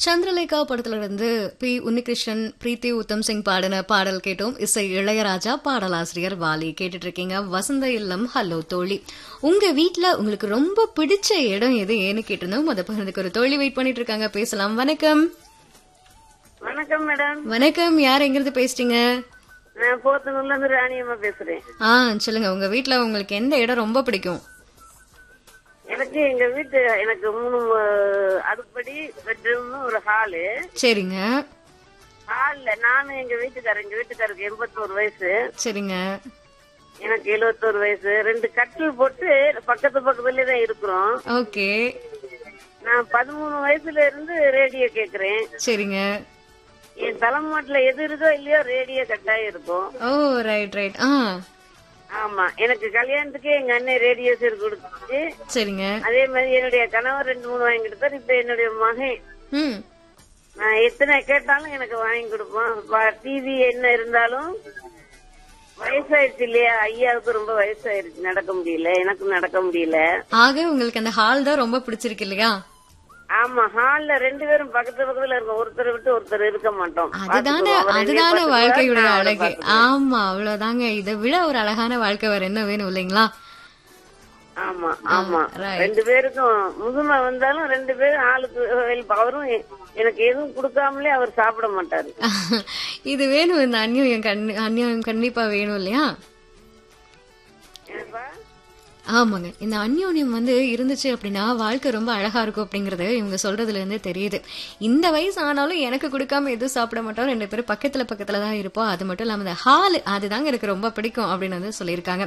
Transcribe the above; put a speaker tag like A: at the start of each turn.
A: சந்திரலேகா படத்துல இருந்து பி உன்னிகிருஷ்ணன் பிரீத்தி உத்தம் சிங் பாடின பாடல் கேட்டோம் இசை இளையராஜா பாடலாசிரியர் வாலி கேட்டுட்டு இருக்கீங்க வசந்த இல்லம் ஹலோ தோழி உங்க வீட்ல உங்களுக்கு ரொம்ப பிடிச்ச இடம் எது ஏன்னு கேட்டிருந்தோம் அதை பகிர்ந்துக்கு ஒரு தோழி வெயிட் பண்ணிட்டு இருக்காங்க பேசலாம் வணக்கம்
B: வணக்கம் மேடம்
A: வணக்கம் யார் எங்கிருந்து பேசுறீங்க
B: நான் போத்தனூர்ல இருந்து ராணியம்மா பேசுறேன்
A: ஆ சொல்லுங்க உங்க வீட்ல உங்களுக்கு எந்த இடம் ரொம்ப பிடிக்கும்
B: எனக்கு எங்க வீட்டு எனக்கு மூணு அஹ், அடுப்படி பெட்ரூம் ஒரு ஹாலு
A: சரிங்க
B: ஹால்ல நானும் எங்க வீட்டுக்காரர் எங்க வீட்டுக்காருக்கு எண்பத்தோரு வயசு
A: சரிங்க
B: எனக்கு எழுபத்தோரு வயசு ரெண்டு கட்டில் போட்டு பக்கத்து பக்கத்துலயே தான் இருக்கிறோம்
A: ஓகே
B: நான் பதிமூணு வயசுல இருந்து ரேடியோ கேக்குறேன்
A: சரிங்க
B: என் தலைமாட்டுல எது இருக்கோ இல்லையோ ரேடியோ கட்டாயம் இருக்கும்
A: ஓ ரைட் ரைட் ஆ
B: ஆமா எனக்கு கல்யாணத்துக்கே எங்க அண்ணன் ரேடியோ சேர் கொடுத்துச்சு
A: சரிங்க
B: அதே மாதிரி என்னுடைய கணவர் ரெண்டு மூணு வாங்கி கொடுத்தாரு இப்ப என்னுடைய மகன்
A: ம்
B: நான் எத்தனை கேட்டாலும் எனக்கு வாங்கி கொடுப்பான் டிவி என்ன இருந்தாலும் வயசாயிருச்சு இல்லையா ஐயாவுக்கு ரொம்ப வயசாயிருச்சு நடக்க முடியல எனக்கும் நடக்க முடியல
A: ஆக உங்களுக்கு அந்த ஹால் தான் ரொம்ப பிடிச்சிருக்கு இல்லையா
B: ஆமா ஹால்ல ரெண்டு பேரும் பக்கத்து பக்கத்துல இருக்கோம் ஒருத்தரை விட்டு ஒருத்தர் இருக்க மாட்டோம்
A: அதுதானே
B: பாத்துக்குவோம். அவர் என்னைய
A: அதுதானே
B: பாத்துக்குவாரு,
A: வாழ்க்கையுடைய
B: நான் அவரை
A: அழகு
B: பாத்துக்குவேன்.
A: ஆமா அவ்வளவுதாங்க இதை விட ஒரு அழகான வாழ்க்கை வேற என்ன வேணும் இல்லைங்களா
B: ஆமா ஆமா
A: right.
B: ரெண்டு பேருக்கும் முதுமை வந்தாலும் ரெண்டு பேரும் ஆளுக்கு help. அவரும் எ- எனக்கு எதுவும் கொடுக்காமலே அவர் சாப்பிட மாட்டாரு
A: இது வேணும் இந்த அந்நியம் கண்ணி அந்நியம் கண்டிப்பா வேணும் இல்லையா
B: ஏன்பா?
A: ஆமாங்க இந்த அந்யோன்யம் வந்து இருந்துச்சு அப்படின்னா வாழ்க்கை ரொம்ப அழகா இருக்கும் அப்படிங்கறது இவங்க சொல்றதுல இருந்தே தெரியுது இந்த வயசு ஆனாலும் எனக்கு கொடுக்காம எதுவும் சாப்பிட மாட்டோம் ரெண்டு பேரும் பக்கத்துல பக்கத்துல தான் இருப்போம் அது மட்டும் இல்லாம இந்த ஹால் அதுதாங்க எனக்கு ரொம்ப பிடிக்கும் அப்படின்னு வந்து சொல்லியிருக்காங்க